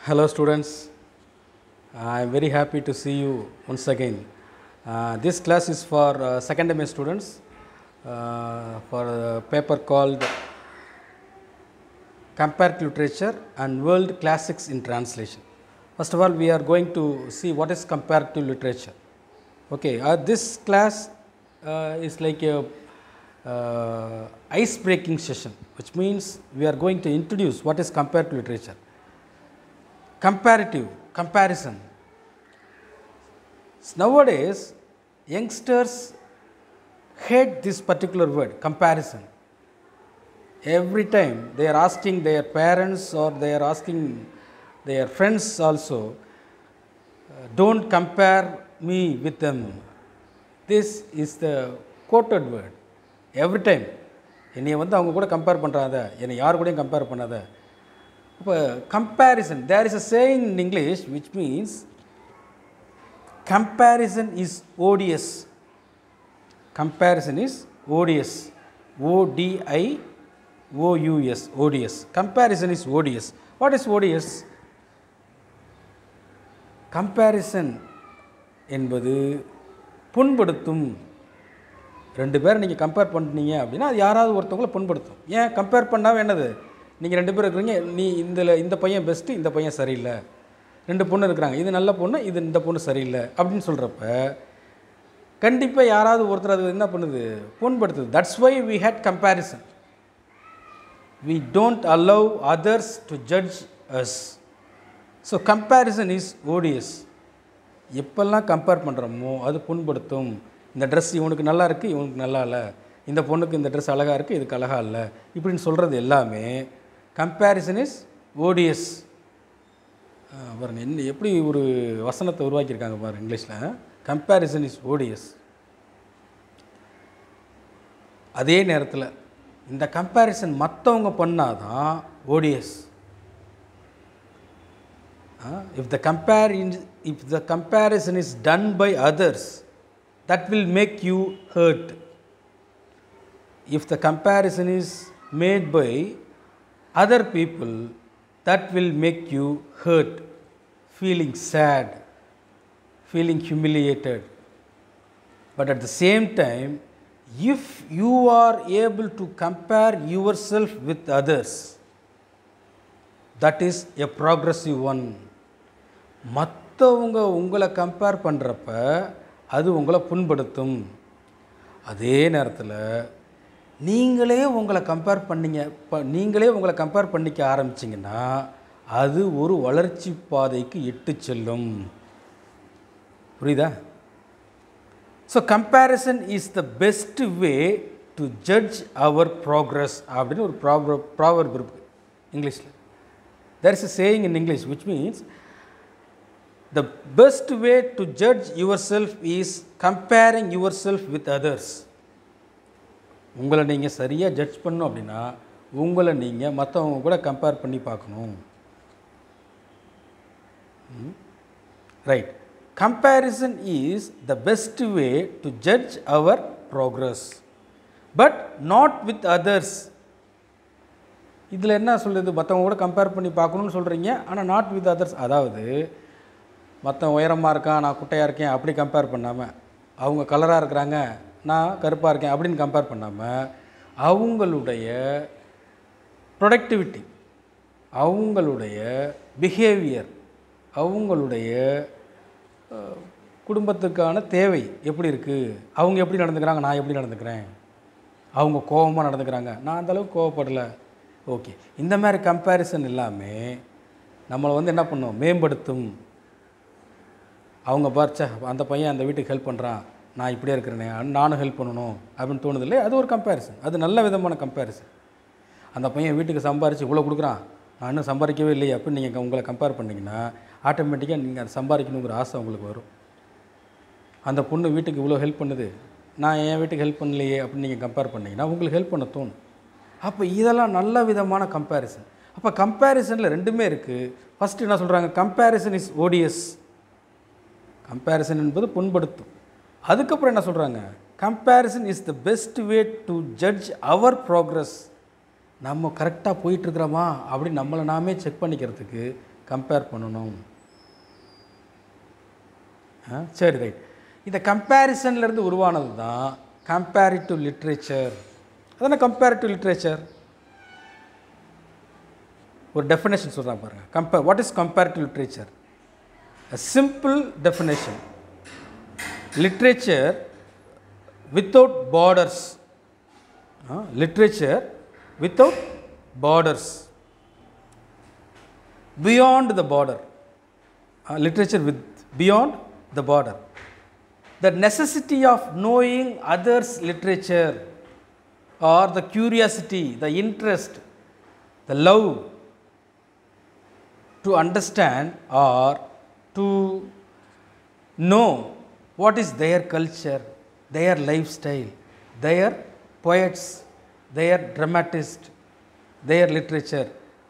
Hello, students. I am very happy to see you once again. Uh, this class is for uh, second MA students uh, for a paper called Comparative Literature and World Classics in Translation. First of all, we are going to see what is comparative literature. Okay, uh, this class uh, is like a uh, ice breaking session, which means we are going to introduce what is comparative literature comparative comparison nowadays youngsters hate this particular word comparison every time they are asking their parents or they are asking their friends also uh, don't compare me with them this is the quoted word every time என்னைய வந்து அவங்க கூட compare பண்ணுறாத என்னை யார் கூடயும் compare பண்ணாத இப்போ comparison there is a saying in English which means comparison is odious comparison is odious O D I O U S odious comparison is odious what is odious comparison என்பது புண்படுத்தும் ரெண்டு பேரை நீங்கள் கம்பேர் பண்ணீங்க அப்படின்னா அது யாராவது ஒருத்தவங்கள புண்படுத்தும் ஏன் கம்பேர் பண்ணாவே என்னது நீங்கள் ரெண்டு பேர் இருக்கிறீங்க நீ இந்த இந்த பையன் பெஸ்ட்டு இந்த பையன் சரியில்லை ரெண்டு பொண்ணு இருக்கிறாங்க இது நல்ல பொண்ணு இது இந்த பொண்ணு சரியில்லை அப்படின்னு சொல்கிறப்ப கண்டிப்பாக யாராவது ஒருத்தர் அது என்ன பண்ணுது புண்படுத்துது that's why we hate comparison we don't allow others to judge us so comparison is odious எப்பெல்லாம் கம்பேர் பண்ணுறோமோ அது புண்படுத்தும் இந்த ட்ரெஸ் இவனுக்கு நல்லா இருக்குது இவனுக்கு நல்லா இல்லை இந்த பொண்ணுக்கு இந்த ட்ரெஸ் அழகாக இருக்குது இதுக்கு அழகாக இல்லை இப்படின்னு சொல்கிறது எல்லாமே கம்பேரிசன் இஸ் ஓடியஸ் பாருங்க என்ன எப்படி ஒரு வசனத்தை உருவாக்கியிருக்காங்க பாருங்க இங்கிலீஷில் கம்பேரிசன் இஸ் ஓடியஸ் அதே நேரத்தில் இந்த கம்பேரிசன் மற்றவங்க பண்ணாதான் odious if the compare if the comparison is done by others that will make you hurt. If the comparison is made by other people, that will make you hurt, feeling sad, feeling humiliated. But at the same time, if you are able to compare yourself with others, that is a progressive one. மற்றவங்க உங்களை compare பண்ணுறப்ப அது உங்களை புண்படுத்தும் அதே நேரத்தில் நீங்களே உங்களை compare பண்ணிங்க ப நீங்களே உங்களை கம்பேர் பண்ணிக்க ஆரம்பிச்சிங்கன்னா அது ஒரு வளர்ச்சி பாதைக்கு இட்டு செல்லும் புரியுதா so comparison is the best way to judge our progress அப்படின்னு ஒரு ப்ராப்ர ப்ராவர் இருக்கு இங்கிலீஷில் there is a saying in English which means the best way to judge yourself is comparing yourself with others உங்களை நீங்கள் சரியாக ஜட்ஜ் பண்ணணும் அப்படின்னா உங்களை நீங்கள் மற்றவங்க கூட கம்பேர் பண்ணி பார்க்கணும் right comparison is the best way to judge our progress but not with others இதில் என்ன சொல்லுது மற்றவங்க கூட கம்பேர் பண்ணி பார்க்கணுன்னு சொல்கிறீங்க ஆனால் நாட் வித் அதர்ஸ் அதாவது மற்ற உயரமாக இருக்கான் நான் குட்டையாக இருக்கேன் அப்படி கம்பேர் பண்ணாமல் அவங்க கலராக இருக்கிறாங்க நான் கருப்பாக இருக்கேன் அப்படின்னு கம்பேர் பண்ணாமல் அவங்களுடைய ப்ரொடக்டிவிட்டி அவங்களுடைய பிஹேவியர் அவங்களுடைய குடும்பத்துக்கான தேவை எப்படி இருக்குது அவங்க எப்படி நடந்துக்கிறாங்க நான் எப்படி நடந்துக்கிறேன் அவங்க கோபமாக நடந்துக்கிறாங்க நான் அந்தளவுக்கு கோவப்படலை ஓகே இந்த மாதிரி கம்பேரிசன் எல்லாமே நம்மளை வந்து என்ன பண்ணும் மேம்படுத்தும் அவங்க பார்ச்சா அந்த பையன் அந்த வீட்டுக்கு ஹெல்ப் பண்ணுறான் நான் இப்படியே இருக்கிறேனே நானும் ஹெல்ப் பண்ணணும் அப்படின்னு தோணுது இல்லை அது ஒரு கம்பேரிசன் அது நல்ல விதமான கம்பேரிசன் அந்த பையன் வீட்டுக்கு சம்பாரித்து இவ்வளோ கொடுக்குறான் நான் இன்னும் சம்பாதிக்கவே இல்லையே அப்படின்னு நீங்கள் உங்களை கம்பேர் பண்ணிங்கன்னா ஆட்டோமேட்டிக்காக நீங்கள் அதை சம்பாதிக்கணுங்கிற ஆசை உங்களுக்கு வரும் அந்த பொண்ணு வீட்டுக்கு இவ்வளோ ஹெல்ப் பண்ணுது நான் என் வீட்டுக்கு ஹெல்ப் பண்ணலையே அப்படின்னு நீங்கள் கம்பேர் பண்ணிங்கன்னா உங்களுக்கு ஹெல்ப் பண்ண தோணும் அப்போ இதெல்லாம் நல்ல விதமான கம்பேரிசன் அப்போ கம்பேரிசனில் ரெண்டுமே இருக்குது ஃபஸ்ட்டு என்ன சொல்கிறாங்க கம்பேரிசன் இஸ் ஓடியஸ் கம்பேரிசன் என்பது புண்படுத்தும் அதுக்கப்புறம் என்ன சொல்கிறாங்க comparison is the best way to judge our progress நம்ம கரெக்டாக போயிட்டுருக்குறோமா அப்படி நம்மளை நாமே செக் பண்ணிக்கிறதுக்கு கம்பேர் பண்ணணும் ஆ சரி ரைட் இந்த கம்பேரிசன்லேருந்து உருவானது தான் கம்பேரிட்டிவ் லிட்ரேச்சர் அதான கம்பேரிட்டிவ் லிட்ரேச்சர் ஒரு டெஃபினேஷன் சொல்கிறாங்க பாருங்கள் compare what is comparative literature a simple definition literature without borders uh, literature without borders beyond the border uh, literature with beyond the border the necessity of knowing others literature or the curiosity the interest the love to understand or to know what is their culture, their lifestyle, their poets, their dramatists, their literature.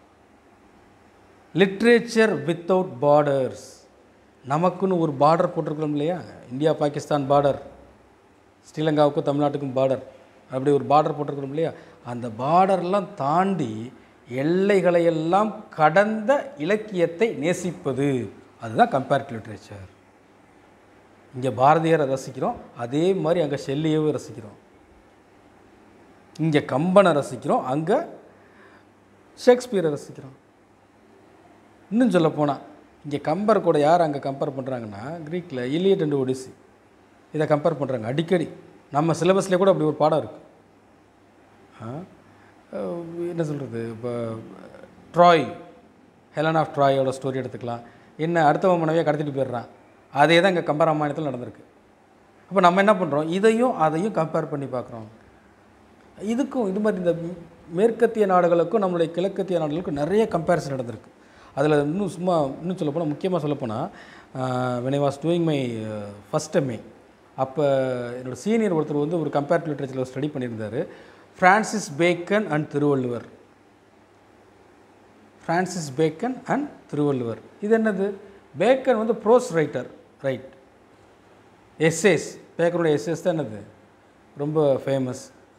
Literature without borders நமக்குன்னு ஒரு border போட்டிருக்கிறோம் இல்லையா India Pakistan border ஸ்ரீலங்காவுக்கும் தமிழ்நாட்டுக்கும் border அப்படி ஒரு border போட்டிருக்கிறோம் இல்லையா அந்த பார்டர்லாம் தாண்டி எல்லைகளையெல்லாம் கடந்த இலக்கியத்தை நேசிப்பது அதுதான் கம்பேரிட்டிவ் லிட்ரேச்சர் இங்கே பாரதியாரை ரசிக்கிறோம் அதே மாதிரி அங்கே ஷெல்லியவே ரசிக்கிறோம் இங்கே கம்பனை ரசிக்கிறோம் அங்கே ஷேக்ஸ்பியரை ரசிக்கிறோம் இன்னும் சொல்ல போனால் இங்கே கம்பர் கூட யார் அங்கே கம்பேர் பண்ணுறாங்கன்னா க்ரீக்கில் இலியட் அண்ட் ஒடிசி இதை கம்பேர் பண்ணுறாங்க அடிக்கடி நம்ம சிலபஸ்லேயே கூட அப்படி ஒரு பாடம் இருக்குது என்ன சொல்கிறது இப்போ ட்ராய் ஹெலன் ஆஃப் ட்ராயோட ஸ்டோரி எடுத்துக்கலாம் என்ன அடுத்தவன் மனைவியை கடத்திட்டு போயிடுறான் அதே தான் இங்கே கம்பராமாயணத்தில் நடந்திருக்கு அப்போ நம்ம என்ன பண்ணுறோம் இதையும் அதையும் கம்பேர் பண்ணி பார்க்குறோம் இதுக்கும் இது மாதிரி இந்த மேற்கத்திய நாடுகளுக்கும் நம்மளுடைய கிழக்கத்திய நாடுகளுக்கும் நிறைய கம்பேரிசன் நடந்திருக்கு அதில் இன்னும் சும்மா இன்னும் சொல்லப்போனால் முக்கியமாக சொல்லப்போனால் when I was doing my first MA அப்போ என்னோடய சீனியர் ஒருத்தர் வந்து ஒரு கம்பேரிட்டிவ் லிட்ரேச்சரில் ஸ்டடி பண்ணியிருந்தார் Francis Bacon and Thiruvalluvar Francis Bacon and Thiruvalluvar இது என்னது பேக்கன் வந்து ப்ரோஸ் ரைட்டர் ரைட் எஸ்ஏஸ் பேக்கனுடைய எஸ்ஏஸ் தான் என்னது ரொம்ப ஃபேமஸ்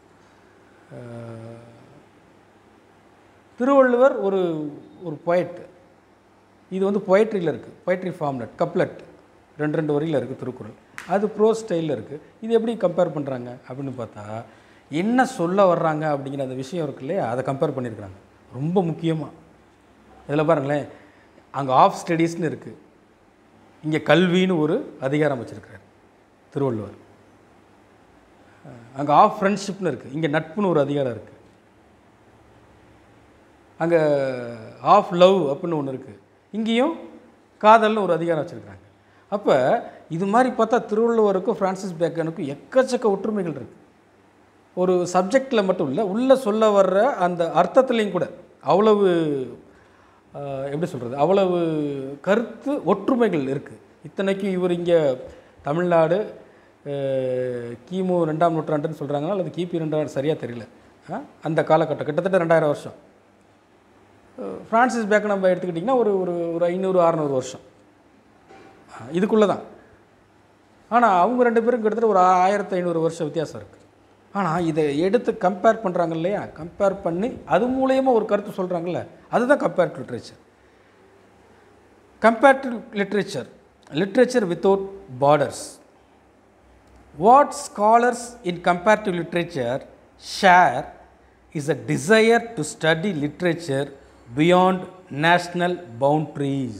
திருவள்ளுவர் ஒரு ஒரு பொயட் இது வந்து பொயட்ரியில் இருக்குது பொயட்ரி ஃபார்ம்லெட் கப்லெட் ரெண்டு ரெண்டு வரியில் இருக்குது திருக்குறள் அது ப்ரோ ஸ்டைலில் இருக்குது இது எப்படி கம்பேர் பண்ணுறாங்க அப்படின்னு பார்த்தா என்ன சொல்ல வர்றாங்க அப்படிங்கிற அந்த விஷயம் இருக்கு இல்லையா அதை கம்பேர் பண்ணியிருக்கிறாங்க ரொம்ப முக்கியமாக இதில் பாருங்களேன் அங்கே ஆஃப் ஸ்டடீஸ்னு இருக்குது இங்கே கல்வின்னு ஒரு அதிகாரம் வச்சுருக்கிறார் திருவள்ளுவர் அங்கே ஆஃப் ஃப்ரெண்ட்ஷிப்னு இருக்குது இங்கே நட்புன்னு ஒரு அதிகாரம் இருக்குது அங்கே ஆஃப் லவ் அப்படின்னு ஒன்று இருக்குது இங்கேயும் காதல்னு ஒரு அதிகாரம் வச்சுருக்காங்க அப்போ இது மாதிரி பார்த்தா திருவள்ளுவருக்கும் ஃப்ரான்சிஸ் பேக்கனுக்கும் எக்கச்சக்க ஒற்றுமைகள் இருக்குது ஒரு சப்ஜெக்டில் மட்டும் இல்லை உள்ளே சொல்ல வர்ற அந்த அர்த்தத்துலேயும் கூட அவ்வளவு ஆஹ், எப்படி சொல்கிறது அவ்வளவு கருத்து ஒற்றுமைகள் இருக்குது இத்தனைக்கும் இவர் இங்கே தமிழ்நாடு ஆஹ், கிமு ரெண்டாம் நூற்றாண்டுன்னு சொல்கிறாங்களா அல்லது கிபி ரெண்டாம் சரியாக தெரியல ஆ? அந்த காலகட்டம் கிட்டத்தட்ட ரெண்டாயிரம் வருஷம் ஃப்ரான்சிஸ் பேக்கன் நம்ம எடுத்துக்கிட்டிங்கன்னா ஒரு ஒரு ஒரு ஐநூறு அறநூறு வருஷம் இதுக்குள்ளே தான் ஆனால் அவங்க ரெண்டு பேரும் கிட்டத்தட்ட ஒரு ஆயிரத்தி ஐநூறு வருஷம் வித்தியாசம் இருக்குது ஆனால் இதை எடுத்து கம்பேர் பண்ணுறாங்க இல்லையா கம்பேர் பண்ணி அது மூலயமா ஒரு கருத்து சொல்கிறாங்கல்ல அதுதான் comparative literature comparative literature literature without borders What scholars in comparative literature share is a desire to study literature beyond national boundaries.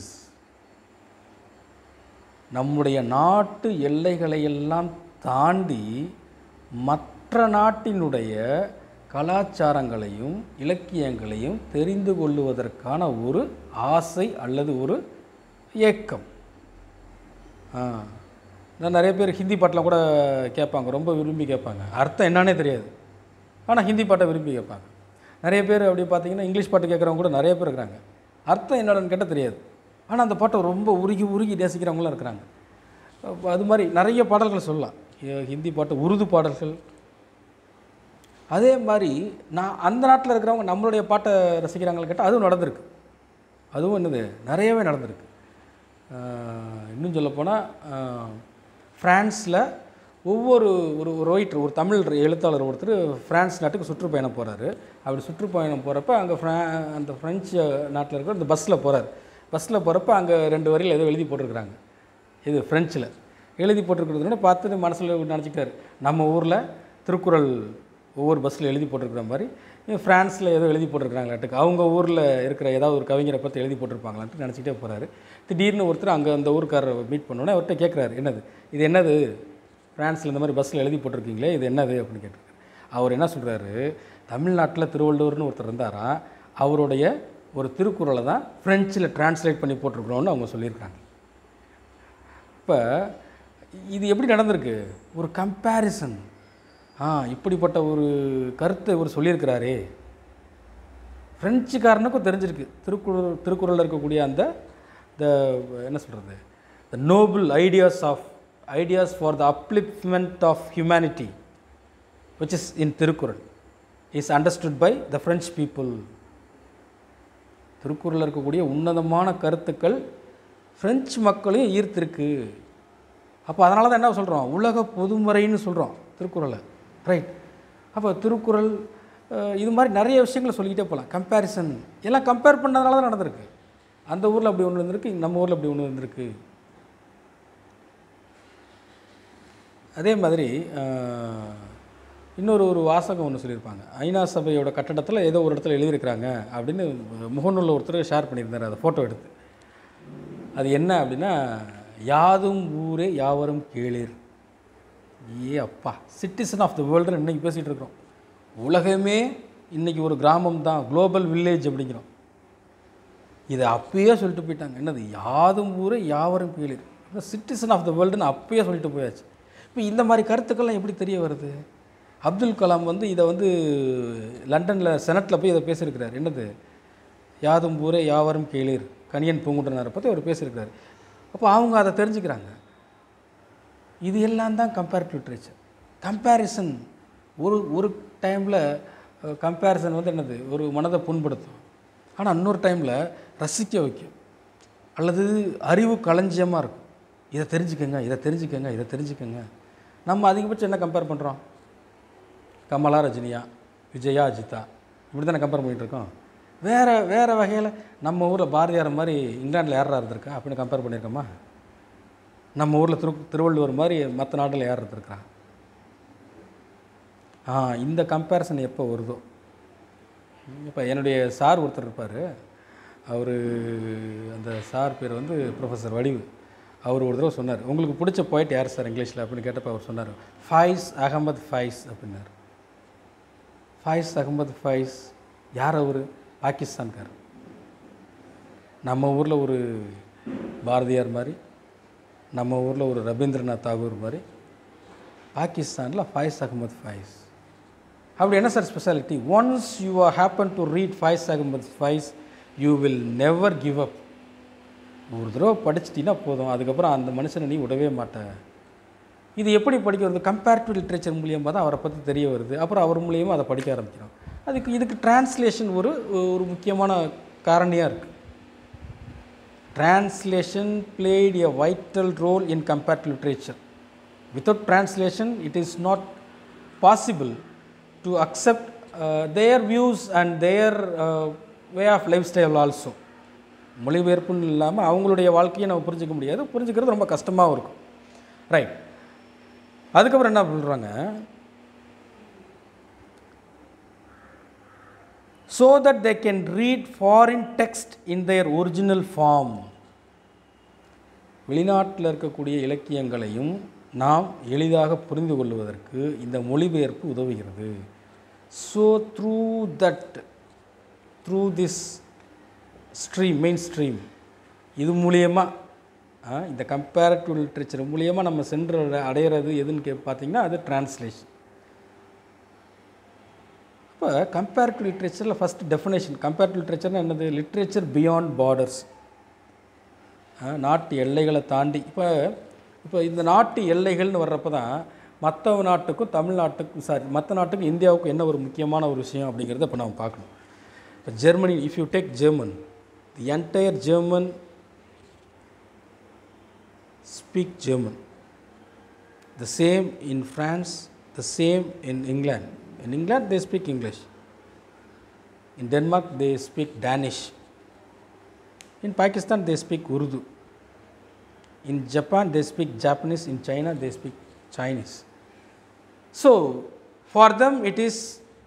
நம்முடைய நாட்டு எல்லைகளையெல்லாம் தாண்டி மற்ற நாட்டினுடைய கலாச்சாரங்களையும் இலக்கியங்களையும் தெரிந்து கொள்ளுவதற்கான ஒரு ஆசை அல்லது ஒரு ஏக்கம் ஆ நான் நிறைய பேர் ஹிந்தி பாட்டெலாம் கூட கேட்பாங்க ரொம்ப விரும்பி கேட்பாங்க அர்த்தம் என்னன்னே தெரியாது ஆனால் ஹிந்தி பாட்டை விரும்பி கேட்பாங்க நிறைய பேர் அப்படி பார்த்தீங்கன்னா இங்கிலீஷ் பாட்டு கேட்குறவங்க கூட நிறைய பேர் இருக்கிறாங்க அர்த்தம் என்னன்னு கேட்டால் தெரியாது ஆனால் அந்த பாட்டை ரொம்ப உருகி உருகி நேசிக்கிறவங்களும் இருக்கிறாங்க அப்ப அது மாதிரி நிறைய பாடல்கள் சொல்லலாம் ஹி- ஹிந்தி பாட்டு உருது பாடல்கள் அதே மாதிரி நான் அந்த நாட்டில் இருக்கிறவங்க நம்மளுடைய பாட்டை ரசிக்கிறாங்கன்னு கேட்டால் அதுவும் நடந்திருக்கு அதுவும் என்னது நிறையவே நடந்திருக்கு ஆஹ் இன்னும் சொல்லப்போனால் ஃப்ரான்ஸில் ஒவ்வொரு ஒரு ஒரு ரைட்டர் ஒரு தமிழ் எழுத்தாளர் ஒருத்தர் ஃப்ரான்ஸ் நாட்டுக்கு சுற்றுப்பயணம் போகிறாரு அப்படி சுற்றுப்பயணம் போகிறப்ப அங்கே ஃப்ரா அந்த ஃப்ரெஞ்சு நாட்டில் இருக்கிற அந்த பஸ்ஸில் போகிறார் பஸ்ஸில் போகிறப்ப அங்கே ரெண்டு வரியில் ஏதோ எழுதி போட்டிருக்கிறாங்க இது ஃப்ரெஞ்சில் எழுதி போட்டிருக்கிறதுனால பார்த்துட்டு மனசில் நினச்சிக்கிட்டாரு நம்ம ஊரில் திருக்குறள் ஒவ்வொரு பஸ்ஸில் எழுதி போட்டிருக்கிற மாதிரி ஃப்ரான்ஸில் ஏதோ எழுதி போட்டிருக்கிறாங்களாட்டுக்கு அவங்க ஊரில் இருக்கிற ஏதாவது ஒரு கவிஞரை பற்றி எழுதி போட்டிருப்பாங்களான்ட்டு நினச்சிக்கிட்டே போகிறாரு திடீர்னு ஒருத்தர் அங்கே அந்த ஊருக்காரரை மீட் பண்ணோன்னே அவர்கிட்ட கேட்குறாரு என்னது இது என்னது ஃப்ரான்ஸில் இந்த மாதிரி பஸ்ஸில் எழுதி போட்டிருக்கீங்களே இது என்னது அப்படின்னு கேட்டிருக்காரு அவர் என்ன சொல்கிறாரு தமிழ்நாட்டில் திருவள்ளுவர்னு ஒருத்தர் இருந்தாராம் அவருடைய ஒரு திருக்குறளை தான் ஃப்ரெஞ்சில் டிரான்ஸ்லேட் பண்ணி போட்டிருக்கிறோன்னு அவங்க சொல்லியிருக்காங்க இப்போ இது எப்படி நடந்திருக்கு ஒரு கம்பேரிசன் ஆ இப்படிப்பட்ட ஒரு கருத்தை இவர் சொல்லியிருக்கிறாரே ஃப்ரெஞ்சுக்காரனுக்கும் தெரிஞ்சிருக்கு திருக்குறள் திருக்குறளில் இருக்கக்கூடிய அந்த த என்ன சொல்கிறது the noble ideas of ideas for the upliftment of humanity which is in Thirukkural is understood by the French people திருக்குறளில் இருக்கக்கூடிய உன்னதமான கருத்துக்கள் ஃப்ரெஞ்சு மக்களையும் ஈர்த்திருக்கு அப்போ அதனால தான் என்ன சொல்கிறோம் உலக பொதுமுறைன்னு சொல்கிறோம் திருக்குறளை ரைட் அப்போ திருக்குறள் அஹ், இது மாதிரி நிறைய விஷயங்களை சொல்லிக்கிட்டே போகலாம் கம்பேரிசன் எல்லாம் கம்பேர் பண்ணதுனால தான் நடந்திருக்கு அந்த ஊரில் அப்படி ஒன்று இருந்திருக்கு நம்ம ஊரில் அப்படி ஒன்று இருந்திருக்கு அதே மாதிரி அஹ், இன்னொரு ஒரு வாசகம் ஒன்று சொல்லியிருப்பாங்க ஐநா சபையோட கட்டடத்தில் ஏதோ ஒரு இடத்துல எழுதியிருக்கிறாங்க அப்படின்னு முகநூலில் ஒருத்தர் ஷேர் பண்ணியிருந்தார் அதை ஃபோட்டோ எடுத்து அது என்ன அப்படின்னா யாதும் ஊரே யாவரும் கேளீர் ஏ அப்பா சிட்டிசன் ஆஃப் த வேர்ல்டுன்னு இன்றைக்கி பேசிகிட்டு இருக்கிறோம் உலகமே இன்றைக்கி ஒரு கிராமம் தான் குளோபல் வில்லேஜ் அப்படிங்கிறோம் இதை அப்பயே சொல்லிட்டு போயிட்டாங்க என்னது யாதும் ஊரே யாவரும் கேளீர் சிட்டிசன் ஆஃப் த வேர்ல்டுன்னு அப்பயே சொல்லிட்டு போயாச்சு இப்போ இந்த மாதிரி கருத்துக்கள்லாம் எப்படி தெரிய வருது அப்துல் கலாம் வந்து இதை வந்து லண்டனில் செனட்டில் போய் இதை பேசியிருக்கிறார் என்னது யாதும் ஊரே யாவரும் கேளீர் கணியன் பூங்குன்றனாரை பற்றி அவர் பேசியிருக்கிறார் அப்போ அவங்க அதை தெரிஞ்சுக்கிறாங்க இது எல்லாம் தான் கம்பேரிட்டிவ் லிட்ரேச்சர் கம்பேரிசன் ஒரு ஒரு டைமில் கம்பேரிசன் வந்து என்னது ஒரு மனதை புண்படுத்தும் ஆனால் இன்னொரு டைமில் ரசிக்க வைக்கும் அல்லது அறிவு களஞ்சியமாக இருக்கும் இதை தெரிஞ்சுக்கங்க இதை தெரிஞ்சுக்கங்க இதை தெரிஞ்சுக்கங்க நம்ம அதிகபட்சம் என்ன கம்பேர் பண்ணுறோம் கமலா ரஜினியா விஜயா அஜிதா இப்படி தானே கம்பேர் பண்ணிகிட்டு இருக்கோம் வேறு வேறு வகையில் நம்ம ஊரில் பாரதியார் மாதிரி இங்கிலாண்டில் யாரா இருந்திருக்கா அப்படின்னு கம்பேர் பண்ணியிருக்கோமா நம்ம ஊரில் திரு திருவள்ளுவர் மாதிரி மற்ற நாட்டில் யார் இருந்திருக்கிறா ஆ இந்த கம்பேரிசன் எப்போ வருதோ இப்போ என்னுடைய சார் ஒருத்தர் இருப்பார் அவர் அந்த சார் பேர் வந்து ப்ரொஃபஸர் வடிவு அவர் ஒரு தடவை சொன்னார் உங்களுக்கு பிடிச்ச போயிட் யார் சார் இங்கிலீஷில் அப்படின்னு கேட்டப்போ அவர் சொன்னார் ஃபைஸ் அகமது ஃபைஸ் அப்படின்னார் ஃபைஸ் அகமது ஃபைஸ் யார் அவர் பாகிஸ்தான்கார் நம்ம ஊரில் ஒரு பாரதியார் மாதிரி நம்ம ஊரில் ஒரு ரவீந்திரநாத் தாகூர் மாதிரி பாகிஸ்தானில் ஃபைஸ் அகமது ஃபைஸ் அப்படி என்ன sir speciality once you are happen to read Faiz Ahmed Faiz you will never give up ஒரு தடவை படிச்சிட்டின்னா போதும் அதுக்கப்புறம் அந்த மனுஷனை நீ விடவே மாட்ட இது எப்படி படிக்கிறது கம்பேரிட்டிவ் லிட்ரேச்சர் மூலியமாக தான் அவரை பற்றி தெரிய வருது அப்புறம் அவர் மூலியமாக அதை படிக்க ஆரம்பிக்கிறோம் அதுக்கு இதுக்கு டிரான்ஸ்லேஷன் ஒரு ஒரு முக்கியமான காரணியாக இருக்குது translation played a vital role in comparative literature. Without translation, it is not possible to accept uh, their views and their uh, way of lifestyle also. மொழிபெயர்ப்புன்னு இல்லாமல் அவங்களுடைய வாழ்க்கையை நம்ம புரிஞ்சிக்க முடியாது புரிஞ்சுக்கிறது ரொம்ப கஷ்டமாகவும் இருக்கும் ரைட் அதுக்கப்புறம் என்ன சொல்கிறாங்க so that they can read foreign text in their original form வெளிநாட்டில் இருக்கக்கூடிய இலக்கியங்களையும் நாம் எளிதாக புரிந்து கொள்வதற்கு இந்த மொழிபெயர்ப்பு உதவுகிறது so through that through this stream main stream இது மூலியமாக இந்த கம்பேரட்டிவ் லிட்ரேச்சர் மூலியமாக நம்ம சென்று அடையிறது எதுன்னு கே பார்த்தீங்கன்னா அது டிரான்ஸ்லேஷன் இப்போ கம்பேரிட்டிவ் லிட்ரேச்சரில் ஃபஸ்ட் டெஃபினேஷன் கம்பேரிட்டிவ் லிட்ரேச்சர்னா என்னது லிட்ரேச்சர் பியாண்ட் பார்டர்ஸ் நாட்டு எல்லைகளை தாண்டி இப்போ இப்போ இந்த நாட்டு எல்லைகள்னு வர்றப்ப தான் மற்ற நாட்டுக்கும் தமிழ்நாட்டுக்கும் சாரி மற்ற நாட்டுக்கும் இந்தியாவுக்கும் என்ன ஒரு முக்கியமான ஒரு விஷயம் அப்படிங்கிறத இப்போ நம்ம பார்க்கணும் இப்போ Germany if you take German the entire German speak German the same in France, the same in England. In England, they speak English. In Denmark, they speak Danish. In Pakistan, they speak Urdu. In Japan, they speak Japanese. In China, they speak Chinese. So, for them, it is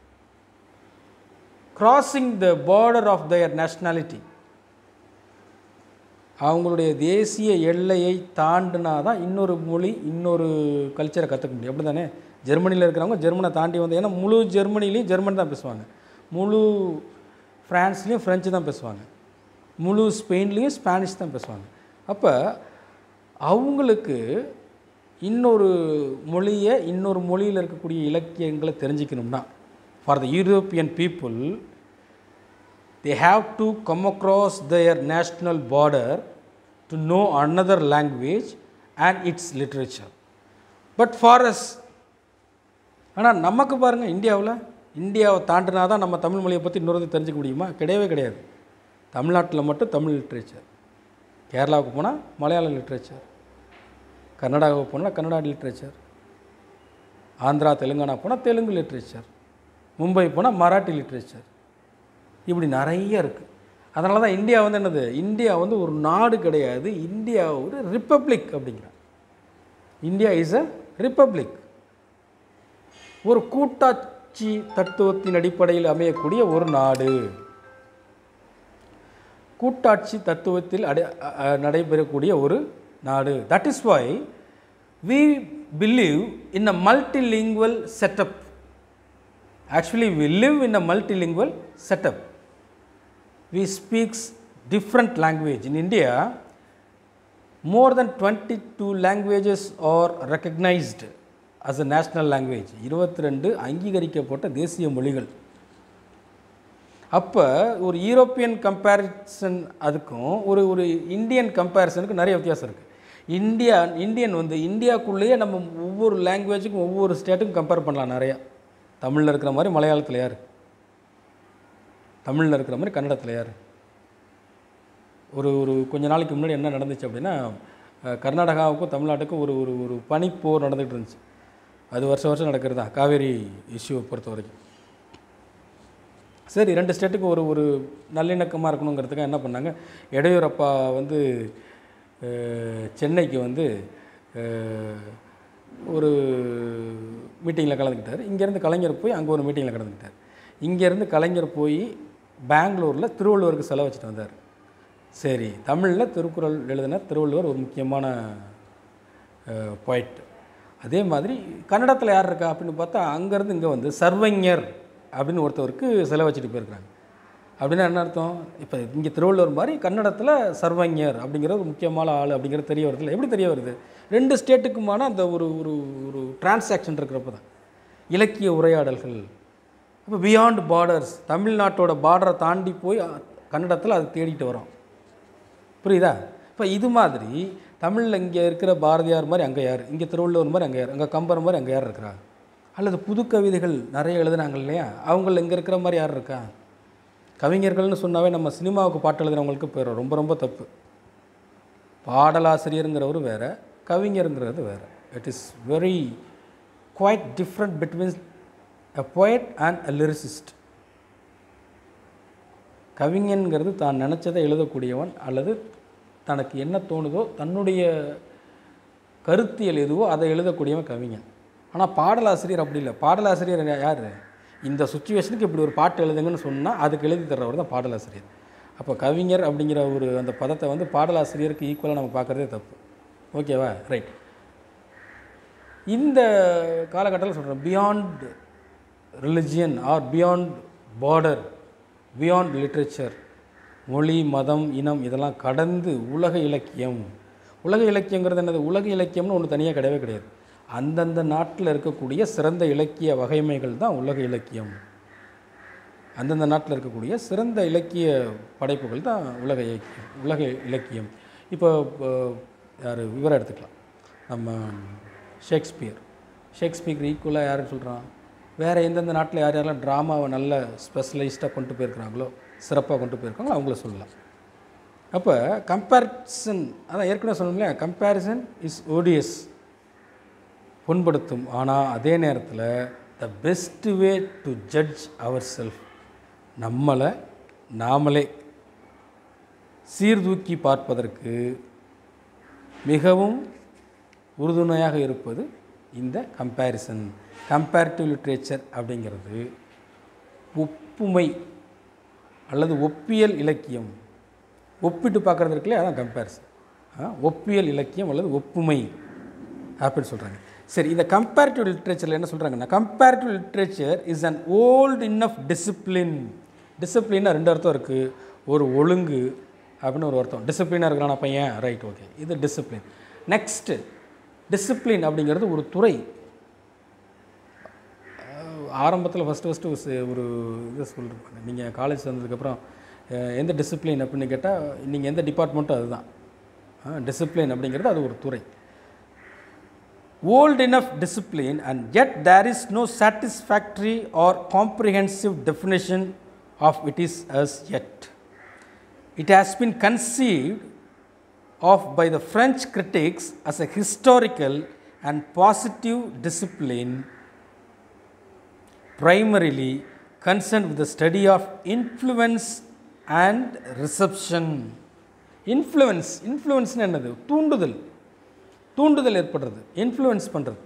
crossing the border of their nationality. அவங்களுடைய தேசிய எல்லையை தாண்டினா தான் இன்னொரு மொழி இன்னொரு கல்ச்சரை கற்றுக்க முடியும் அப்படி தானே ஜெர்மனியில் இருக்கிறவங்க ஜெர்மனை தாண்டி வந்து ஏன்னா முழு ஜெர்மனிலையும் ஜெர்மன் தான் பேசுவாங்க முழு ஃப்ரான்ஸ்லேயும் ஃப்ரெஞ்சு தான் பேசுவாங்க முழு ஸ்பெயின்லேயும் ஸ்பானிஷ் தான் பேசுவாங்க அப்போ அவங்களுக்கு இன்னொரு மொழியை இன்னொரு மொழியில் இருக்கக்கூடிய இலக்கியங்களை தெரிஞ்சுக்கணும்னா for the European people they have to come across their national border to know another language and its literature but for us ஆனால் நமக்கு பாருங்கள் இந்தியாவில் இந்தியாவை தாண்டினா தான் நம்ம தமிழ் மொழியை பற்றி இன்னொரு தெரிஞ்சுக்க முடியுமா கிடையவே கிடையாது தமிழ்நாட்டில் மட்டும் தமிழ் லிட்ரேச்சர் கேரளாவுக்கு போனால் மலையாள லிட்ரேச்சர் கர்நாடகாவுக்கு போனால் கன்னடா லிட்ரேச்சர் ஆந்திரா தெலுங்கானா போனால் தெலுங்கு லிட்ரேச்சர் மும்பை போனால் மராட்டி லிட்ரேச்சர் இப்படி நிறைய இருக்குது அதனால தான் இந்தியா வந்து என்னது இந்தியா வந்து ஒரு நாடு கிடையாது இந்தியா ஒரு ரிப்பப்ளிக் அப்படிங்கிறாங்க இந்தியா இஸ் அ ரிப்பப்ளிக் ஒரு கூட்டாட்சி தத்துவத்தின் அடிப்படையில் அமையக்கூடிய ஒரு நாடு கூட்டாட்சி தத்துவத்தில் அடை அ- அ- நடைபெறக்கூடிய ஒரு நாடு that is why we believe in a multilingual setup actually we live in a multilingual setup we speaks different language in india more than 22 languages are recognized as a national language 22 அங்கீகரிக்கப்பட்ட தேசிய மொழிகள் அப்போ ஒரு European comparison அதுக்கும் ஒரு ஒரு Indian கம்பேரிசனுக்கு நிறைய வித்தியாசம் இருக்குது இந்தியா இந்தியன் வந்து இந்தியாக்குள்ளேயே நம்ம ஒவ்வொரு லாங்குவேஜுக்கும் ஒவ்வொரு ஸ்டேட்டுக்கும் கம்பேர் பண்ணலாம் நிறையா தமிழில் இருக்கிற மாதிரி மலையாளத்தில் யார் தமிழில் இருக்கிற மாதிரி கன்னடத்தில் யார் ஒரு ஒரு கொஞ்ச நாளைக்கு முன்னாடி என்ன நடந்துச்சு அப்படின்னா அஹ், கர்நாடகாவுக்கும் தமிழ்நாட்டுக்கும் ஒரு ஒரு ஒரு பனிப்போர் நடந்துகிட்டு இருந்துச்சு அது வருஷம் வருஷம் நடக்கிறது தான் காவேரி இஷ்யூவை பொறுத்த வரைக்கும் சரி ரெண்டு ஸ்டேட்டுக்கு ஒரு ஒரு நல்லிணக்கமாக இருக்கணுங்கிறதுக்காக என்ன பண்ணாங்க எடையூரப்பா வந்து அஹ், சென்னைக்கு வந்து அஹ், ஒரு மீட்டிங்கில் கலந்துக்கிட்டார் இங்கேருந்து கலைஞர் போய் அங்கே ஒரு மீட்டிங்கில் கலந்துக்கிட்டார் இங்கேருந்து கலைஞர் போய் பெங்களூரில் திருவள்ளுவருக்கு செலவு வச்சுட்டு வந்தார் சரி தமிழில் திருக்குறள் எழுதின திருவள்ளுவர் ஒரு முக்கியமான பாயிண்ட் அதே மாதிரி கன்னடத்தில் யார் இருக்கா அப்படின்னு பார்த்தா அங்கேருந்து இங்கே வந்து சர்வஞர் அப்படின்னு ஒருத்தவருக்கு செலவு வச்சுட்டு போயிருக்காங்க அப்படின்னா என்ன அர்த்தம் இப்போ இங்கே திருவள்ளுவர் மாதிரி கன்னடத்தில் சர்வஞர் அப்படிங்கிற ஒரு முக்கியமான ஆள் அப்படிங்கிறது தெரிய வருதுல்ல எப்படி தெரிய வருது ரெண்டு ஸ்டேட்டுக்குமான அந்த ஒரு ஒரு ஒரு டிரான்சாக்ஷன் இருக்கிறப்ப தான் இலக்கிய உரையாடல்கள் அப்போ பியாண்ட் பார்டர்ஸ் தமிழ்நாட்டோட பார்டரை தாண்டி போய் கன்னடத்தில் அது தேடிட்டு வரோம் புரியுதா இப்போ இது மாதிரி தமிழில் இங்கே இருக்கிற பாரதியார் மாதிரி அங்கே யார் இங்கே திருவள்ளுவர் மாதிரி அங்கே யார் அங்கே கம்பர் மாதிரி அங்கே யார் இருக்கிறா அல்லது புது கவிதைகள் நிறைய எழுதுனாங்க இல்லையா அவங்கள இங்கே இருக்கிற மாதிரி யார் இருக்கா கவிஞர்கள்னு சொன்னாவே நம்ம சினிமாவுக்கு பாட்டு எழுதுறவங்களுக்கு போயிடும் ரொம்ப ரொம்ப தப்பு பாடலாசிரியருங்கிறவர் வேறு கவிஞருங்கிறது வேறு it is very quite different between a poet and a lyricist கவிஞன்கிறது தான் நினச்சதை எழுதக்கூடியவன் அல்லது தனக்கு என்ன தோணுதோ தன்னுடைய கருத்தியல் எதுவோ அதை எழுதக்கூடியவன் கவிஞன் ஆனால் பாடலாசிரியர் அப்படி இல்லை பாடலாசிரியர் யார் இந்த சுச்சுவேஷனுக்கு இப்படி ஒரு பாட்டு எழுதுங்கன்னு சொன்னால் அதுக்கு எழுதி தர்றவர் தான் பாடலாசிரியர் அப்போ கவிஞர் அப்படிங்கிற ஒரு அந்த பதத்தை வந்து பாடலாசிரியருக்கு ஈக்குவலாக நம்ம பார்க்குறதே தப்பு ஓகேவா ரைட் இந்த காலகட்டத்தில் சொல்கிறேன் beyond religion or beyond border beyond literature மொழி மதம் இனம் இதெல்லாம் கடந்து உலக இலக்கியம் உலக இலக்கியங்கிறது என்னது உலக இலக்கியம்னு ஒன்று தனியாக கிடையவே கிடையாது அந்தந்த நாட்டில் இருக்கக்கூடிய சிறந்த இலக்கிய வகைமைகள் தான் உலக இலக்கியம் அந்தந்த நாட்டில் இருக்கக்கூடிய சிறந்த இலக்கிய படைப்புகள் தான் உலக இலக்கியம் உலக இலக்கியம் இப்போ யார் இவரை எடுத்துக்கலாம் நம்ம ஷேக்ஸ்பியர் ஷேக்ஸ்பியர் ஈக்குவலாக யாருன்னு சொல்கிறான் வேறு எந்தெந்த நாட்டில் யார் யாரெல்லாம் ட்ராமாவை நல்ல ஸ்பெஷலைஸ்டாக கொண்டு போயிருக்கிறாங்களோ சிறப்பாக கொண்டு போயிருக்காங்களோ அவங்கள சொல்லலாம் அப்போ கம்பேரிசன் அதான் ஏற்கனவே சொன்னோம் கம்பேரிசன் இஸ் ஓடியஸ் புண்படுத்தும் ஆனால் அதே நேரத்தில் the best way to judge our self நம்மளை நாமளே சீர்தூக்கி பார்ப்பதற்கு மிகவும் உறுதுணையாக இருப்பது இந்த கம்பேரிசன் கம்பேரிட்டிவ் லிட்ரேச்சர் அப்படிங்கிறது ஒப்புமை அல்லது ஒப்பியல் இலக்கியம் ஒப்பிட்டு பார்க்குறது இருக்குல்லையே அதான் கம்பேரிசன் ஒப்பியல் இலக்கியம் அல்லது ஒப்புமை அப்படின்னு சொல்கிறாங்க சரி இந்த கம்பேரிட்டிவ் லிட்ரேச்சரில் என்ன சொல்கிறாங்கன்னா comparative literature is an old இன்ஃப் டிசிப்ளின் டிசிப்ளின்னா ரெண்டு அர்த்தம் இருக்குது ஒரு ஒழுங்கு அப்படின்னு ஒரு அர்த்தம் டிசிப்ளினாக இருக்கிறான பையன் ரைட் ஓகே இது டிசிப்ளின் நெக்ஸ்ட்டு டிசிப்ளின் அப்படிங்கிறது ஒரு துறை ஆரம்பத்தில் ஃபஸ்ட்டு ஃபஸ்ட்டு ஒரு இது சொல்லிருப்பாங்க நீங்கள் காலேஜ் வந்ததுக்கப்புறம் அஹ், எந்த டிசிப்ளின் அப்படின்னு கேட்டால் நீங்கள் எந்த டிபார்ட்மெண்ட்டும் அதுதான் டிசிப்ளின் அப்படிங்கிறது அது ஒரு துறை old enough discipline and yet there is no satisfactory or comprehensive definition of it is as yet. It has been conceived of by the French critics as a historical and positive discipline primarily concerned with the study of influence and reception. Influence, influence என்னது தூண்டுதல் தூண்டுதல் ஏற்படுறது influence பண்ணுறது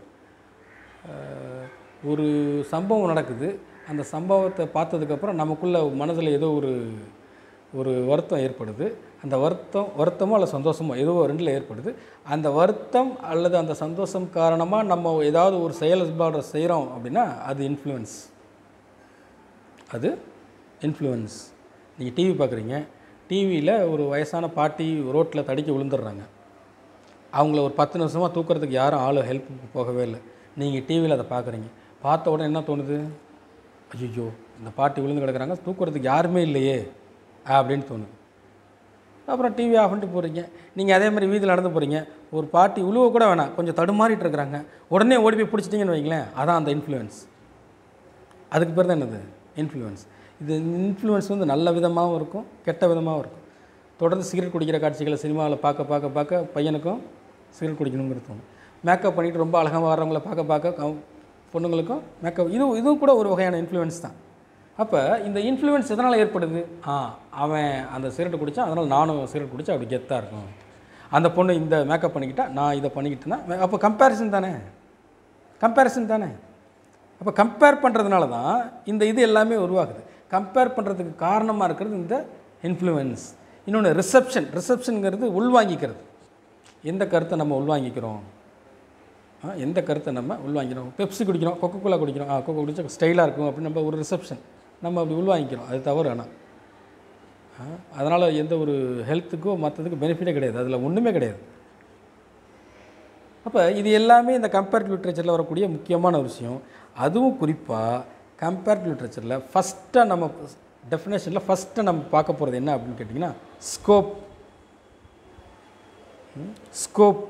ஒரு சம்பவம் நடக்குது அந்த சம்பவத்தை பார்த்ததுக்கப்புறம் நமக்குள்ள மனதில் ஏதோ ஒரு ஒரு வருத்தம் ஏற்படுது அந்த வருத்தம் வருத்தமோ அல்லது சந்தோஷமோ ஏதோ ரெண்டில் ஏற்படுது அந்த வருத்தம் அல்லது அந்த சந்தோஷம் காரணமாக நம்ம ஏதாவது ஒரு செயல்பாடு செய்கிறோம் அப்படின்னா அது இன்ஃப்ளூயன்ஸ் அது இன்ஃப்ளூயன்ஸ் நீங்கள் டிவி பார்க்குறீங்க டிவியில் ஒரு வயசான பாட்டி ரோட்டில் தடிக்க விழுந்துடுறாங்க அவங்கள ஒரு பத்து நிமிஷமாக தூக்குறதுக்கு யாரும் ஆள் ஹெல்ப் போகவே இல்லை நீங்கள் டிவியில் அதை பார்க்குறீங்க பார்த்த உடனே என்ன தோணுது ஐயோ இந்த பாட்டி விழுந்து கிடக்குறாங்க தூக்குறதுக்கு யாருமே இல்லையே அப்படின்னு தோணுது அப்புறம் டிவி ஆஃப் பண்ணிட்டு போகிறீங்க நீங்கள் அதே மாதிரி வீதியில் நடந்து போகிறீங்க ஒரு பாட்டி உழுவ கூட வேணாம் கொஞ்சம் தடுமாறிட்டு இருக்கிறாங்க உடனே ஓடி போய் பிடிச்சிட்டிங்கன்னு வைங்களேன் அதான் அந்த இன்ஃப்ளூயன்ஸ் அதுக்கு பேர் தான் என்னது இன்ஃப்ளூயன்ஸ் இது இன்ஃப்ளூயன்ஸ் வந்து நல்ல விதமாகவும் இருக்கும் கெட்ட விதமாகவும் இருக்கும் தொடர்ந்து சிகரெட் குடிக்கிற காட்சிகளை சினிமாவில் பார்க்க பார்க்க பார்க்க பையனுக்கும் சிகரெட் குடிக்கணுங்கிறது தோணும் மேக்கப் பண்ணிட்டு ரொம்ப அழகாக வர்றவங்கள பார்க்க பார்க்க க- பொண்ணுங்களுக்கும் மேக்கப் இது இதுவும் கூட ஒரு வகையான இன்ஃப்ளூயன்ஸ் தான் அப்போ இந்த இன்ஃப்ளூயன்ஸ் எதனால் ஏற்படுது ஆ அவன் அந்த சிகரெட் குடித்தான் அதனால் நானும் சிகரெட் குடித்தா அப்படி கெத்தாக இருக்கும் அந்த பொண்ணு இந்த மேக்கப் பண்ணிக்கிட்டா நான் இதை பண்ணிக்கிட்டேன்னா அப்போ கம்பேரிசன் தானே கம்பேரிசன் தானே அப்போ கம்பேர் பண்ணுறதுனால தான் இந்த இது எல்லாமே உருவாகுது கம்பேர் பண்ணுறதுக்கு காரணமாக இருக்கிறது இந்த இன்ஃப்ளூயன்ஸ் இன்னொன்று ரிசப்ஷன் ரிசப்ஷனுங்கிறது உள்வாங்கிக்கிறது எந்த கருத்தை நம்ம உள்வாங்கிக்கிறோம் ஆ, எந்த கருத்தை நம்ம உள்வாங்கிறோம் பெப்சி குடிக்கிறோம் கொக்கோ கோலா குடிக்கிறோம் ஆ கொக்கோ குடிச்சா ஸ்டைலாக இருக்கும் அப்படின்னு நம்ம ஒரு ரிசப்ஷன் நம்ம அப்படி உள்வாங்கிக்கிறோம் அது தவறு ஆனால் அதனால் எந்த ஒரு ஹெல்த்துக்கோ மற்றதுக்கோ பெனிஃபிட்டே கிடையாது அதில் ஒன்றுமே கிடையாது அப்போ இது எல்லாமே இந்த கம்பேரிட்டிவ் லிட்ரேச்சரில் வரக்கூடிய முக்கியமான விஷயம் அதுவும் குறிப்பாக கம்பேரிட்டிவ் லிட்ரேச்சரில் ஃபஸ்ட்டாக நம்ம டெஃபினேஷனில் ஃபஸ்ட்டு நம்ம பார்க்க போகிறது என்ன அப்படின்னு கேட்டிங்கன்னா ஸ்கோப் ஸ்கோப்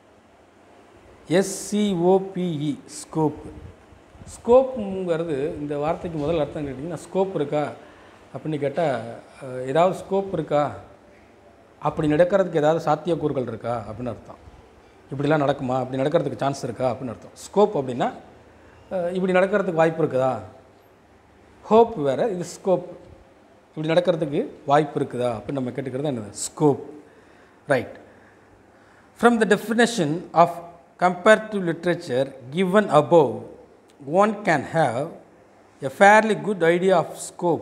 எஸ்சிஓபிஇ ஸ்கோப் ஸ்கோப்புங்கிறது இந்த வார்த்தைக்கு முதல் அர்த்தம் கேட்டிங்கன்னா ஸ்கோப் இருக்கா அப்படின்னு கேட்டால் அஹ், ஏதாவது ஸ்கோப் இருக்கா அப்படி நடக்கிறதுக்கு ஏதாவது சாத்தியக்கூறுகள் இருக்கா அப்படின்னு அர்த்தம் இப்படிலாம் நடக்குமா அப்படி நடக்கிறதுக்கு சான்ஸ் இருக்கா அப்படின்னு அர்த்தம் ஸ்கோப் அப்படின்னா அஹ், இப்படி நடக்கிறதுக்கு வாய்ப்பு இருக்குதா ஹோப் வேறு இது ஸ்கோப் இப்படி நடக்கிறதுக்கு வாய்ப்பு இருக்குதா அப்படின்னு நம்ம கேட்டுக்கிறது என்னது scope right From the definition of comparative literature given above, one can have a fairly good idea of scope.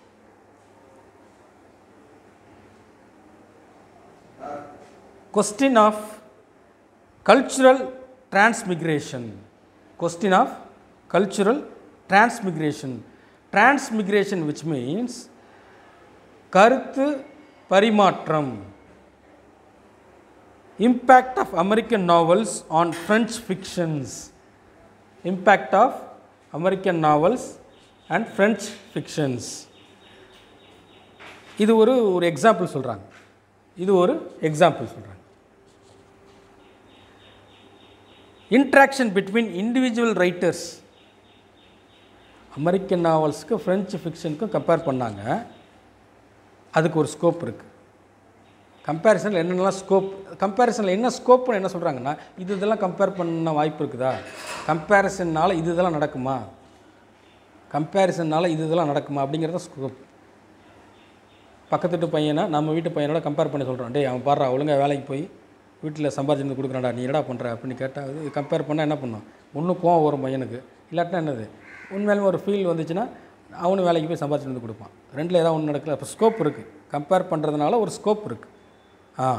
Question of cultural transmigration. Question of cultural transmigration. Transmigration which means கருத்து பரிமாற்றம் impact of american novels on french fictions impact of american novels and french fictions இது ஒரு ஒரு example சொல்கிறாங்க இது ஒரு example சொல்கிறாங்க interaction between individual writers American நாவல்ஸ்க்கு ஃப்ரெஞ்சு ஃபிக்ஷனுக்கும் கம்பேர் பண்ணாங்க அதுக்கு ஒரு ஸ்கோப் இருக்குது கம்பேரிசனில் என்னென்னலாம் ஸ்கோப் கம்பேரிசனில் என்ன ஸ்கோப்னு என்ன சொல்கிறாங்கன்னா இது இதெல்லாம் கம்பேர் பண்ண வாய்ப்பு இருக்குதா கம்பேரிசன்னால் இது இதெல்லாம் நடக்குமா கம்பேரிசன்னால் இது இதெல்லாம் நடக்குமா அப்படிங்கிறத ஸ்கோப் பக்கத்து வீட்டு பையனை நம்ம வீட்டு பையனோட கம்பேர் பண்ணி சொல்கிறோம் டேய் அவன் பாடுறா ஒழுங்கா வேலைக்கு போய் வீட்டில் சம்பாதிச்சு கொடுக்குறான்டா நீ என்னடா பண்ணுற அப்படின்னு கேட்டால் இது கம்பேர் பண்ணால் என்ன பண்ணும் ஒன்றும் கோவம் வரும் பையனுக்கு இல்லாட்டினா என்னது உண்மையிலுமே ஒரு ஃபீல் வந்துச்சுன்னா அவனும் வேலைக்கு போய் சம்பாதிச்சுட்டு வந்து கொடுப்பான் ரெண்டில் ஏதாவது ஒன்று நடக்கல அப்போ ஸ்கோப் இருக்குது கம்பேர் பண்ணுறதுனால ஒரு ஸ்கோப் இருக்குது ah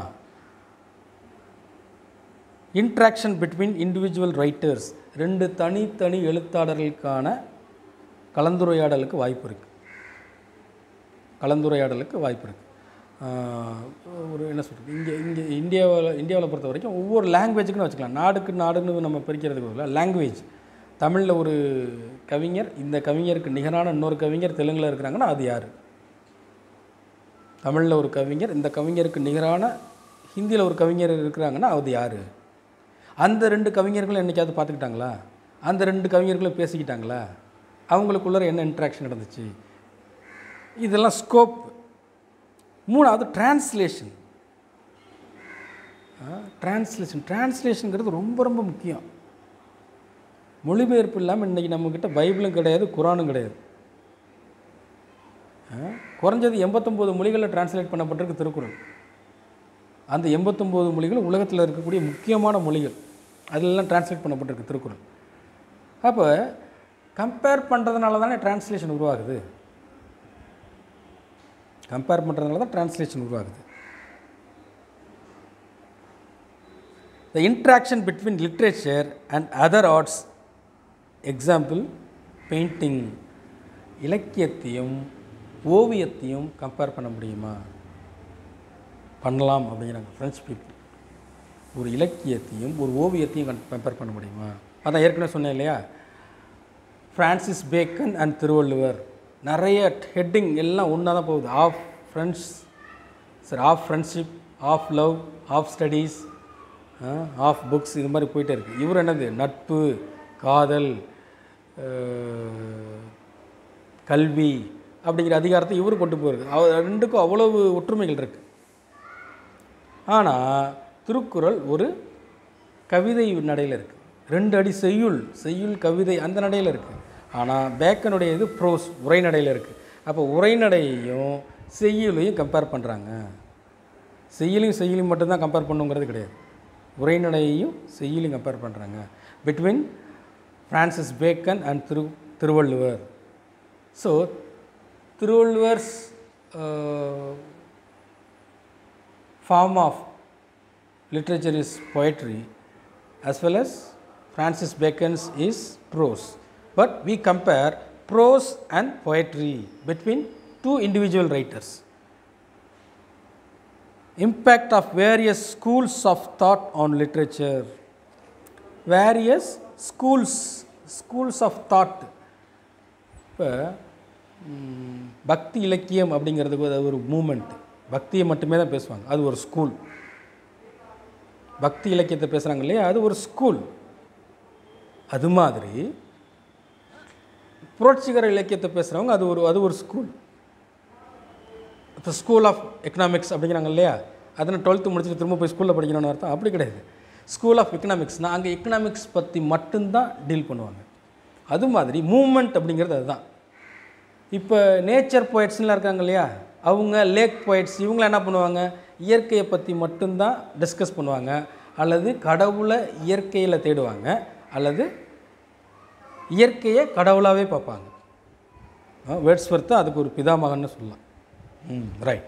interaction between individual writers ரெண்டு தனித்தனி எழுத்தாளர்களுக்கான கலந்துரையாடலுக்கு வாய்ப்பு இருக்குது கலந்துரையாடலுக்கு வாய்ப்பு இருக்குது ஒரு என்ன சொல்கிறது இங்கே இங்கே இந்தியாவில் இந்தியாவில் பொறுத்த வரைக்கும் ஒவ்வொரு லாங்குவேஜுக்குன்னு வச்சுக்கலாம் நாடுக்கு நாடுன்னு நம்ம பிரிக்கிறதுக்கு பதிலாக லாங்குவேஜ் தமிழில் ஒரு கவிஞர் இந்த கவிஞருக்கு நிகரான இன்னொரு கவிஞர் தெலுங்கில் இருக்கிறாங்கன்னா அது யார் தமிழில் ஒரு கவிஞர் இந்த கவிஞருக்கு நிகரான ஹிந்தியில் ஒரு கவிஞர் இருக்கிறாங்கன்னா அது யார் அந்த ரெண்டு கவிஞர்களும் என்னைக்காவது பார்த்துக்கிட்டாங்களா அந்த ரெண்டு கவிஞர்களும் பேசிக்கிட்டாங்களா அவங்களுக்குள்ள என்ன இன்ட்ராக்ஷன் நடந்துச்சு இதெல்லாம் ஸ்கோப் மூணாவது டிரான்ஸ்லேஷன் டிரான்ஸ்லேஷன் டிரான்ஸ்லேஷனுங்கிறது ரொம்ப ரொம்ப முக்கியம் மொழிபெயர்ப்பு இல்லாமல் இன்றைக்கி நம்மக்கிட்ட பைபிளும் கிடையாது குரானும் கிடையாது ஆ, குறைஞ்சது எண்பத்தொம்போது மொழிகளில் டிரான்ஸ்லேட் பண்ணப்பட்டிருக்கு திருக்குறள் அந்த எண்பத்தொம்போது மொழிகள் உலகத்தில் இருக்கக்கூடிய முக்கியமான மொழிகள் அதெல்லாம் டிரான்ஸ்லேட் பண்ணப்பட்டிருக்கு திருக்குறள் அப்போ கம்பேர் பண்ணுறதுனால தானே டிரான்ஸ்லேஷன் உருவாகுது கம்பேர் பண்ணுறதுனால தான் டிரான்ஸ்லேஷன் உருவாகுது the interaction between literature and other arts example painting இலக்கியத்தையும் ஓவியத்தையும் கம்பேர் பண்ண முடியுமா பண்ணலாம் அப்படிங்கிறாங்க ஃப்ரெஞ்ச் பீப்புள் ஒரு இலக்கியத்தையும் ஒரு ஓவியத்தையும் கம்பேர் பண்ண முடியுமா அதான் ஏற்கனவே சொன்னேன் இல்லையா ஃப்ரான்சிஸ் பேக்கன் அண்ட் திருவள்ளுவர் நிறைய ஹெட்டிங் எல்லாம் ஒன்றா தான் போகுது ஆஃப் ஃப்ரெண்ட்ஸ் சரி of friendship of love of studies of books இது மாதிரி போயிட்டே இருக்குது இவர் என்னது நட்பு காதல் அஹ், கல்வி அப்படிங்கிற அதிகாரத்தை இவர் கொண்டு போகிறது அவ ரெண்டுக்கும் அவ்வளவு ஒற்றுமைகள் இருக்குது ஆனால் திருக்குறள் ஒரு கவிதை நடையில் இருக்குது ரெண்டு அடி செய்யுள் செய்யுள் கவிதை அந்த நடையில் இருக்குது ஆனால் பேக்கனுடைய இது ப்ரோஸ் உரைநடையில் இருக்குது அப்போ உரைநடையையும் செய்யுளையும் கம்பேர் பண்ணுறாங்க செய்யுளையும் செய்யுளையும் மட்டும்தான் கம்பேர் பண்ணுங்கிறது கிடையாது உரைநடையையும் செய்யுளையும் கம்பேர் பண்ணுறாங்க between Francis Bacon and Thiru Thiruvalluvar so Thiruvalluvar's form of literature is poetry as well as Francis Bacon's is prose. But we compare prose and poetry between two individual writers. Impact of various schools of thought on literature. Various schools, schools of thought. இப்போ ம், பக்தி இலக்கியம் அப்படிங்கிறதுக்கு அது ஒரு moment பக்தியை மட்டுமே தான் பேசுவாங்க அது ஒரு ஸ்கூல் பக்தி இலக்கியத்தை பேசுகிறாங்க இல்லையா அது ஒரு ஸ்கூல் அது மாதிரி புரட்சிகர இலக்கியத்தை பேசுகிறவங்க அது ஒரு அது ஒரு ஸ்கூல் இப்போ ஸ்கூல் ஆஃப் எக்கனாமிக்ஸ் அப்படிங்கிறாங்க இல்லையா அதனால் டுவெல்த்து முடிச்சுட்டு திரும்ப போய் ஸ்கூலில் படிக்கணும்னு அர்த்தம் அப்படி கிடையாது ஸ்கூல் ஆஃப் எக்கனாமிக்ஸ்னால் அங்கே எக்கனாமிக்ஸ் பற்றி மட்டும்தான் டீல் பண்ணுவாங்க அது மாதிரி மூமெண்ட் அப்படிங்கிறது அதுதான் இப்போ நேச்சர் போய்ட்ஸ்லாம் இருக்காங்க இல்லையா அவங்க லேக் போய்ட்ஸ் இவங்களாம் என்ன பண்ணுவாங்க இயற்கையை பற்றி மட்டும்தான் டிஸ்கஸ் பண்ணுவாங்க அல்லது கடவுளை இயற்கையில் தேடுவாங்க அல்லது இயற்கையை கடவுளாகவே பார்ப்பாங்க வேர்ட்ஸ்வர்த்து அதுக்கு ஒரு பிதாமகன்னு சொல்லலாம் hmm right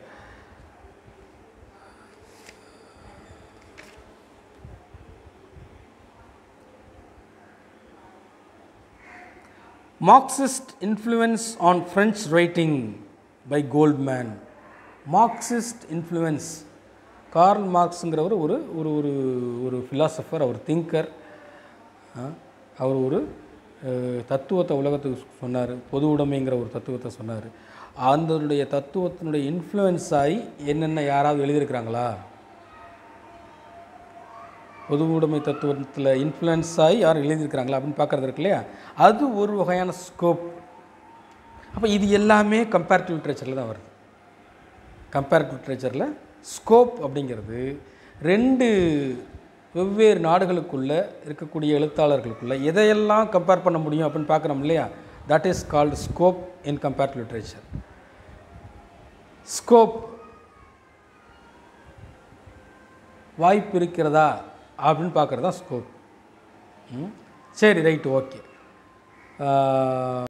Marxist influence on French writing by Goldman Marxist influence Karl மார்க்ஸுங்கிறவர் ஒரு ஒரு ஒரு ஒரு ஃபிலாசபர் அவர் திங்கர் அவர் ஒரு அஹ், தத்துவத்தை உலகத்துக்கு சொன்னார் பொது உடைமைங்கிற ஒரு தத்துவத்தை சொன்னார் அதனுடைய தத்துவத்தினுடைய இன்ஃப்ளூயன்ஸ் ஆகி என்னென்ன யாராவது எழுதியிருக்கிறாங்களா பொது உடைமை தத்துவத்தில் இன்ஃப்ளூயன்ஸ் ஆகி யாரும் எழுதியிருக்கிறாங்களா அப்படின்னு பார்க்குறது இருக்கு இல்லையா அது ஒரு வகையான ஸ்கோப் அப்போ இது எல்லாமே கம்பேரிட்டிவ் லிட்ரேச்சரில் தான் வருது கம்பேரிட்டிவ் லிட்ரேச்சரில் ஸ்கோப் அப்படிங்கிறது ரெண்டு வெவ்வேறு நாடுகளுக்குள்ளே இருக்கக்கூடிய எழுத்தாளர்களுக்குள்ள எதையெல்லாம் கம்பேர் பண்ண முடியும் அப்படின்னு பார்க்குறோம் இல்லையா that is called scope in comparative literature scope வாய்ப்பு இருக்கிறதா அப்படின்னு பார்க்குறது தான் ஸ்கோப் சரி ரைட்டு ஓகே